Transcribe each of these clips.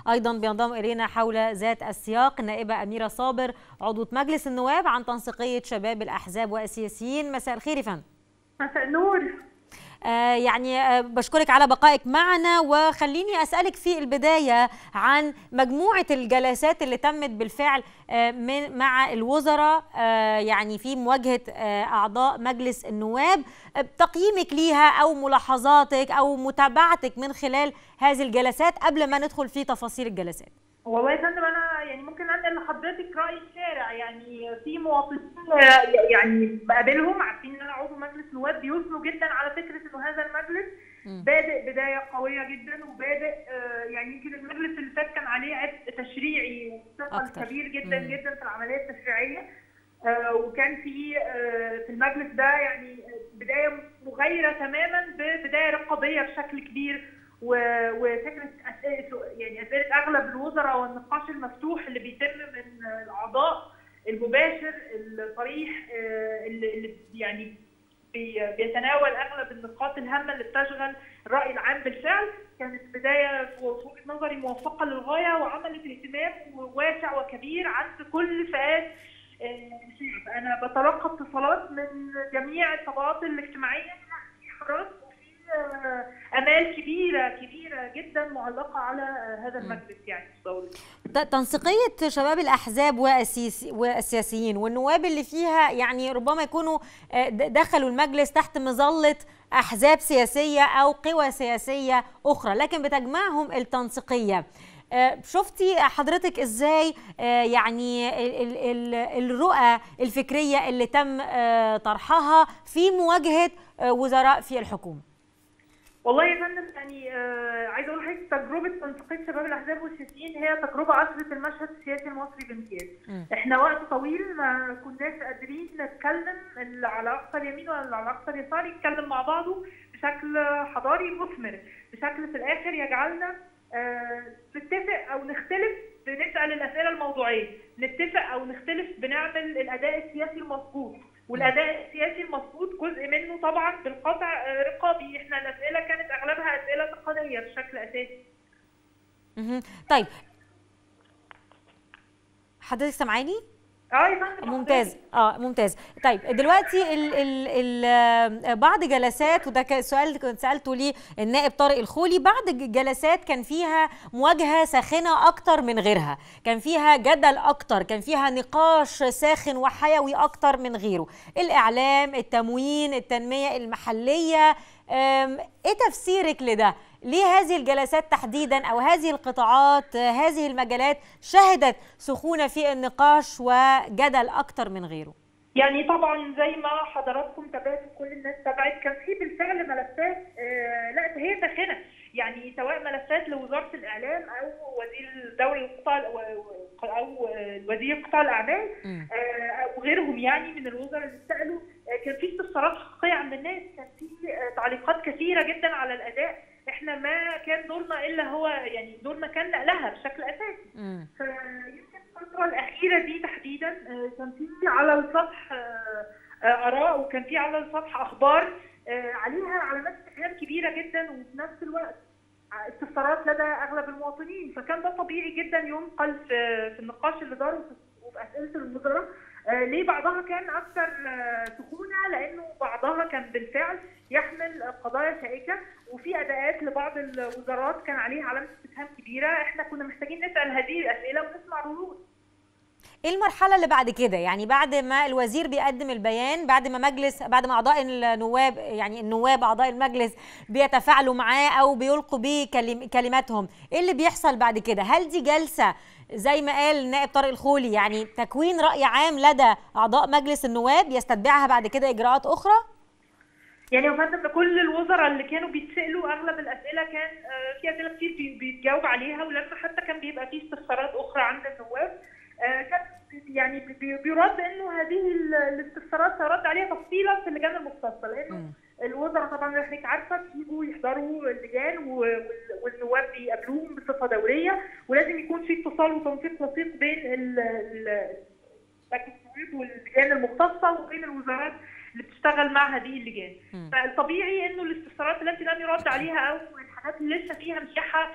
ايضا بينضم الينا حول ذات السياق النائبه اميره صابر عضوه مجلس النواب عن تنسيقيه شباب الاحزاب والسياسيين مساء الخير يا فندم مساء النور آه يعني آه بشكرك على بقائك معنا وخليني اسالك في البدايه عن مجموعه الجلسات اللي تمت بالفعل آه من مع الوزراء يعني في مواجهه اعضاء مجلس النواب تقييمك ليها او ملاحظاتك او متابعتك من خلال هذه الجلسات قبل ما ندخل في تفاصيل الجلسات والله يا فندم انا يعني ممكن انقل لحضرتك راي الشارع يعني في مواطنين يعني بقابلهم عارفين ان انا عضو مجلس نواب بيثنوا جدا على فكره انه هذا المجلس م. بادئ بدايه قويه جدا وبادئ آه يعني يمكن المجلس اللي فات كان عليه عبء تشريعي وثقل كبير جدا م. جدا في العمليه التشريعيه آه وكان في آه في المجلس ده يعني بدايه مغايره تماما ببدايه رقابيه بشكل كبير وفكره اسئله يعني اسئله اغلب الوزراء والنقاش المفتوح اللي بيتم من الاعضاء المباشر الصريح اللي يعني بيتناول اغلب النقاط الهامه اللي بتشغل الراي العام بالفعل كانت بدايه في وجهه نظري موفقه للغايه وعملت اهتمام واسع وكبير عند كل فئات الشعب انا بتلقى اتصالات من جميع الطبقات الاجتماعيه في حراس امال كبيره كبيره جدا معلقه على هذا المجلس يعني الدولي تنسيقيه شباب الاحزاب والسياسيين والنواب اللي فيها يعني ربما يكونوا دخلوا المجلس تحت مظله احزاب سياسيه او قوى سياسيه اخرى لكن بتجمعهم التنسيقيه شفتي حضرتك ازاي يعني الرؤى الفكريه اللي تم طرحها في مواجهه وزراء في الحكومه والله يا فندم يعني آه عايزه اقول لحضرتك تجربه تنسيقيه شباب الاحزاب والسياسيين هي تجربه عصرت المشهد السياسي المصري بامتياز. احنا وقت طويل ما كناش قادرين نتكلم اللي على اقصى اليمين ولا اللي على اقصى اليسار يتكلم مع بعضه بشكل حضاري مثمر، بشكل في الاخر يجعلنا آه نتفق او نختلف بنسال الاسئله الموضوعيه، نتفق او نختلف بنعمل الاداء السياسي المظبوط. والاداء السياسي المظبوط جزء منه طبعا بالقطع رقابي احنا الاسئله كانت اغلبها اسئله تقنيه بشكل اساسي طيب حضرتك سامعاني اه يا فندم ممتاز اه ممتاز طيب دلوقتي ال ال ال بعض جلسات وده سؤال اللي كنت سالته ليه النائب طارق الخولي بعض جلسات كان فيها مواجهه ساخنه اكتر من غيرها كان فيها جدل اكتر كان فيها نقاش ساخن وحيوي اكتر من غيره الاعلام التموين التنميه المحليه ايه تفسيرك لده ليه هذه الجلسات تحديدا او هذه القطاعات هذه المجالات شهدت سخونه في النقاش وجدل اكتر من غيره يعني طبعا زي ما حضراتكم تابعتوا كل الناس تابعت كان في بالفعل ملفات آه لا هي ساخنه يعني سواء ملفات لوزاره الاعلام او وزير الدوله القطاع او وزير قطاع الاعمال آه وغيرهم يعني من الوزراء اللي سالوا آه كان في استفسارات حقيقيه عند الناس كان في تعليقات كثيره جدا على الاداء احنا ما كان دورنا الا هو يعني دورنا كان نقلها بشكل اساسي فيمكن الفتره الاخيره دي تحديدا كان في على السطح اراء وكان في على السطح اخبار عليها علامات استفهام كبيره جدا وفي نفس الوقت استفسارات لدى اغلب المواطنين فكان ده طبيعي جدا ينقل في في النقاش اللي دار وفي اسئله الوزراء ليه بعضها كان اكثر سخونه لانه بعضها كان بالفعل يحمل قضايا شائكه وفي اداءات لبعض الوزارات كان عليها علامه استفهام كبيره احنا كنا محتاجين نسال هذه الاسئله ونسمع ردود ايه المرحله اللي بعد كده يعني بعد ما الوزير بيقدم البيان بعد ما مجلس بعد ما اعضاء النواب يعني النواب اعضاء المجلس بيتفاعلوا معاه او بيلقوا بيه كلماتهم ايه اللي بيحصل بعد كده هل دي جلسه زي ما قال النائب طارق الخولي يعني تكوين راي عام لدى اعضاء مجلس النواب يستتبعها بعد كده اجراءات اخرى يعني يا فندم كل الوزراء اللي كانوا بيتسالوا اغلب الاسئله كان في اسئله كتير بيتجاوب عليها ولما حتى كان بيبقى في استفسارات اخرى عند النواب كان يعني بيرد انه هذه الاستفسارات سيرد عليها تفصيلا في اللجان المختصه لانه الوزراء طبعا حضرتك عارفه بيجوا يحضروا اللجان والنواب بيقابلوهم بصفه دوريه ولازم يكون في اتصال وتنسيق وثيق بين النواب واللجان المختصه وبين الوزارات اللي بتشتغل مع هذه اللجان فالطبيعي انه الاستفسارات التي لم يرد عليها او الحاجات الحاجات اللي لسه فيها مساحه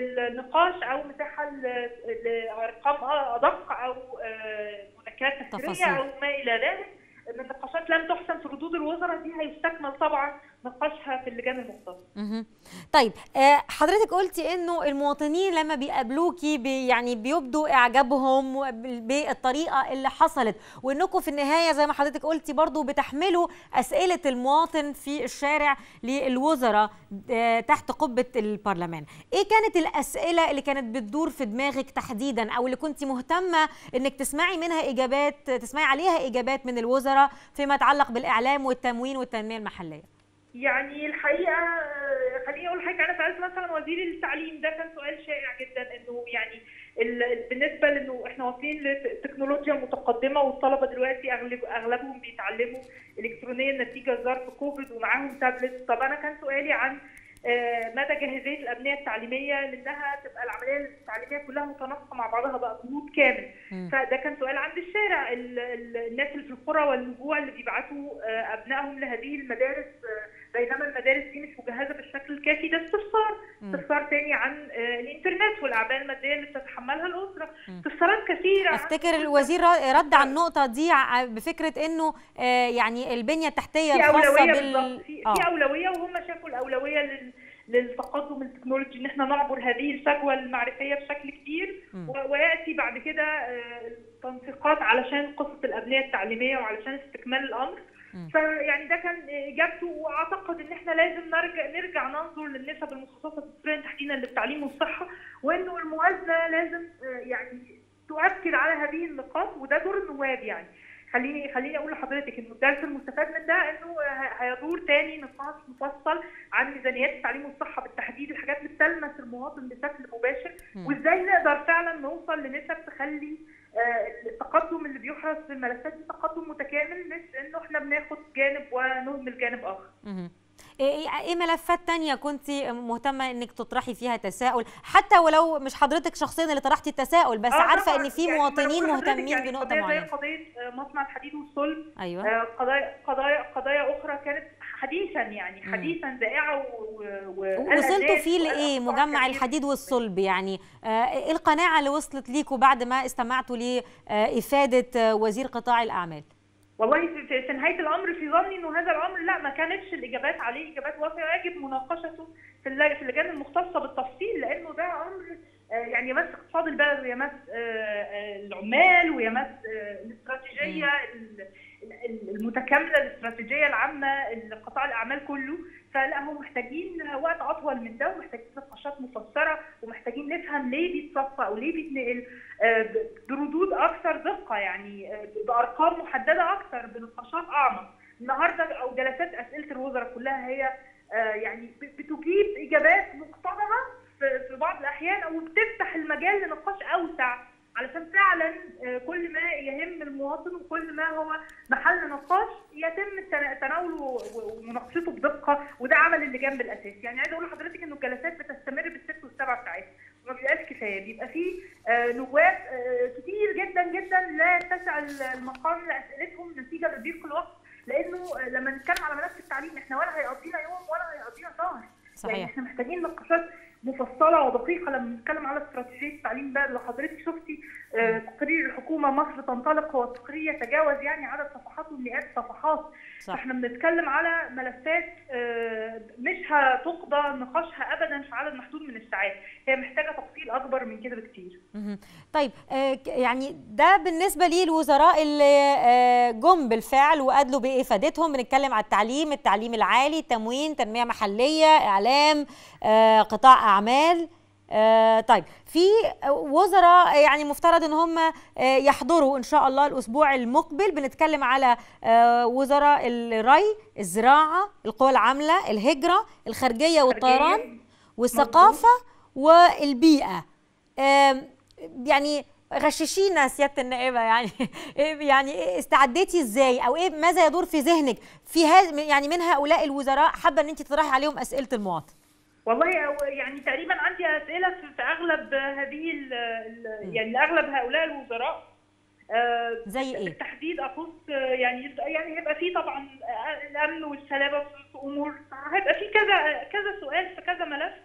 للنقاش او مساحه ل- لارقام ادق او آه، مذكرات تفاصيل. تفسيريه او ما الى ذلك ان النقاشات لم تحسم في ردود الوزراء دي هيستكمل طبعا نقاشها في اللجان المختصه مهم. طيب آه، حضرتك قلتي انه المواطنين لما بيقابلوكي بي يعني بيبدوا اعجابهم بال- بالطريقه اللي حصلت وانكم في النهايه زي ما حضرتك قلتي برضو بتحملوا اسئله المواطن في الشارع للوزراء آه، تحت قبه البرلمان ايه كانت الاسئله اللي كانت بتدور في دماغك تحديدا او اللي كنت مهتمه انك تسمعي منها اجابات تسمعي عليها اجابات من الوزراء فيما يتعلق بالاعلام والتموين والتنميه المحليه يعني الحقيقه آه، خليني اقول حاجه انا سالت مثلا وزير التعليم ده كان سؤال شائع جدا انه يعني ال- بالنسبه لانه احنا واصلين لتكنولوجيا متقدمه والطلبه دلوقتي اغلب اغلبهم بيتعلموا الكترونيا نتيجه ظرف كوفيد ومعاهم تابلت طب انا كان سؤالي عن آه، مدى جاهزيه الابنيه التعليميه لانها تبقى العمليه التعليميه كلها متناسقه مع بعضها بقى جهود كامل مم. فده كان سؤال عند الشارع ال- ال- الناس اللي في القرى والنجوع اللي بيبعتوا آه، ابنائهم لهذه المدارس آه، بينما المدارس دي مش مجهزه بالشكل الكافي ده استفسار مم. استفسار تاني عن آه، الانترنت والاعباء الماديه اللي بتتحملها الاسره مم. استفسارات كثيره عن- افتكر الوزير ر- رد على النقطه دي ع- بفكره انه آه، يعني البنيه التحتيه في الخاصه اولويه بال بالظبط في, آه. في اولويه وهم شافوا الاولويه لل للتقدم التكنولوجي ان احنا نعبر هذه الفجوه المعرفيه بشكل كبير مم. و- وياتي بعد كده آه، التنسيقات علشان قصه الابنيه التعليميه وعلشان استكمال الامر مم. فيعني ده كان اجابته واعتقد ان احنا لازم نرجع نرجع ننظر للنسب المخصصه تقريبا تحديدا للتعليم والصحه وانه الموازنه لازم آه، يعني تؤكد على هذه النقاط وده دور النواب يعني خليني خليني اقول لحضرتك انه الدرس المستفاد من ده انه ه- هيدور تاني نقاش مفصل عن ميزانيات التعليم والصحه بالتحديد الحاجات اللي بتلمس المواطن بشكل مباشر مم. وازاي نقدر فعلا نوصل لنسب تخلي آه، التقدم اللي بيحرص في الملفات دي تقدم متكامل مش انه احنا بناخد جانب ونهمل جانب اخر مهم. ايه إيه- إيه ملفات تانية كنت مهتمة انك تطرحي فيها تساؤل حتى ولو مش حضرتك شخصيا اللي طرحتي التساؤل بس آه عارفة طبعاً. ان في يعني مواطنين ما أنا بقول لحضرتك مهتمين يعني بنقطة قضية زي معينة قضيه آه، مصنع الحديد والصلب ايوه آه، قضايا قضايا قضايا اخرى كانت حديثا يعني مم. حديثا ذائعه و- و- وصلتوا والأذان فيه لايه والأخبار مجمع كتير. الحديد والصلب يعني آه، ايه القناعة اللي وصلت ليكوا بعد ما استمعتوا لإفادة وزير قطاع الأعمال والله في, في, في نهايه الامر في ظني انه هذا الامر لا ما كانتش الاجابات عليه اجابات وافيه يجب مناقشته في اللج- في اللجان المختصه بالتفصيل لانه ده امر آه، يعني يمس اقتصاد البلد ويمس آه، آه، العمال ويمس آه، الاستراتيجيه ال- ال- المتكامله الاستراتيجيه العامه لقطاع الاعمال كله فلا هم محتاجين وقت اطول من ده ومحتاجين نقاشات مفسره ومحتاجين نفهم ليه بيتصفى او ليه بيتنقل آه، ب- بردود اكثر دقه يعني آه، بارقام محدده اكثر بنقاشات اعمق النهارده او جلسات اسئله الوزراء كلها هي آه، يعني ب- بتجيب اجابات مقتضبه في في بعض الاحيان او بتفتح المجال لنقاش اوسع علشان فعلا آه، كل ما يهم المواطن وكل ما هو محل نقاش يتم التنا- تناوله و- ومناقشته بدقه وده عمل اللجان بالاساس يعني عايزه اقول لحضرتك انه الجلسات بتستمر بالست والسبع ساعات ما بيبقاش كفايه بيبقى فيه آه، نواب آه، كتير جدا جدا لا يتسع المقام لاسئلتهم نتيجه لضيق الوقت لانه آه، لما نتكلم على ملف التعليم احنا ولا هيقضينا يوم ولا هيقضينا شهر يعني صحيح احنا محتاجين نقاشات مفصله ودقيقه لما نتكلم على استراتيجيه التعليم ده لو حضرتك شفتي آه، تقرير الحكومه مصر تنطلق هو التقرير يتجاوز يعني عدد صفحاته مئات الصفحات صح احنا بنتكلم على ملفات آه، مش هتقضى نقاشها ابدا في عدد محدود من الساعات هي محتاجه تفصيل اكبر من كده بكتير مهم. طيب آه، ك- يعني ده بالنسبه لي الوزراء اللي آه، جم بالفعل وادلوا بافادتهم بنتكلم على التعليم التعليم العالي تموين تنميه محليه اعلام آه، قطاع اعمال آه، طيب في وزراء يعني مفترض ان هم آه، يحضروا ان شاء الله الاسبوع المقبل بنتكلم على آه، وزراء الري الزراعه القوى العامله الهجره الخارجيه والطيران خارجية. والثقافه والبيئه آم، يعني غششينا سياده النائبه يعني إيه يعني إيه استعديتي ازاي او ايه ماذا يدور في ذهنك في هذا يعني من هؤلاء الوزراء حابه ان انت تطرحي عليهم اسئله المواطن والله أو- يعني تقريبا عندي اسئله في في اغلب هذه ال ال يعني لاغلب هؤلاء الوزراء آه، زي ايه بالتحديد اخص آه، يعني يعني هيبقى في طبعا آه، الامن والسلامه في في امور هيبقى في كذا كذا سؤال في كذا ملف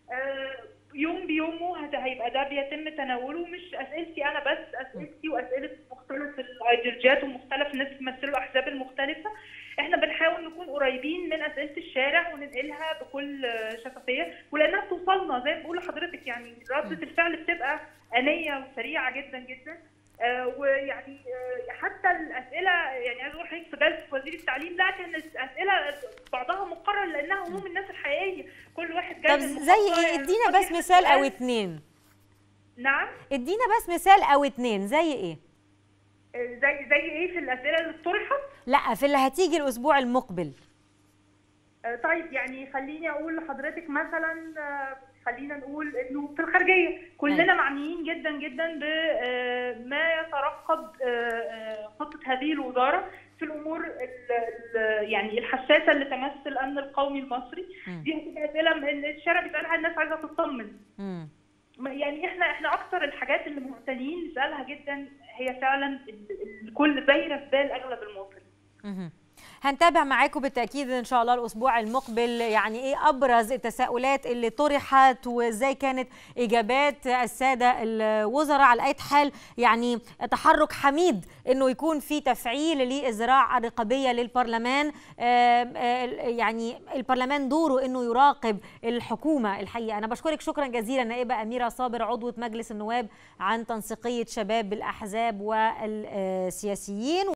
يوم بيومه هيبقى ده بيتم تناوله مش اسئلتي انا بس اسئلتي واسئله مختلف الايديولوجيات ومختلف الناس بيمثلوا الاحزاب المختلفه احنا بنحاول نكون قريبين من اسئله الشارع وننقلها بكل شفافيه ولانها بتوصلنا زي ما بقول لحضرتك يعني رده الفعل بتبقى انيه وسريعه جدا جدا آه ويعني آه حتى الاسئله يعني عايز اقول حضرتك في جلسه وزير التعليم لا كان الاسئله بعضها مقرر لانها هموم الناس الحقيقيه كل واحد جاي طب زي ايه ادينا بس مثال او اتنين نعم ادينا بس مثال او اتنين زي ايه زي زي ايه في الاسئله اللي طرحت لا في اللي هتيجي الاسبوع المقبل آه طيب يعني خليني اقول لحضرتك مثلا خلينا نقول انه في الخارجيه كلنا معنيين جدا جدا بما يترقب خطه هذه الوزاره في الامور يعني الحساسه اللي تمس الامن القومي المصري دي هتبقى اسئله الشارع بيسالها الناس عايزه تطمن يعني احنا احنا اكثر الحاجات اللي مهتمين نسالها جدا هي فعلا الكل دايره في بال اغلب المواطنين هنتابع معاكم بالتاكيد ان شاء الله الاسبوع المقبل يعني ايه ابرز التساؤلات اللي طرحت وازاي كانت اجابات الساده الوزراء على اي حال يعني تحرك حميد انه يكون في تفعيل للزراعه الرقابيه للبرلمان يعني البرلمان دوره انه يراقب الحكومه الحقيقه انا بشكرك شكرا جزيلا نائبه اميره صابر عضوه مجلس النواب عن تنسيقيه شباب الاحزاب والسياسيين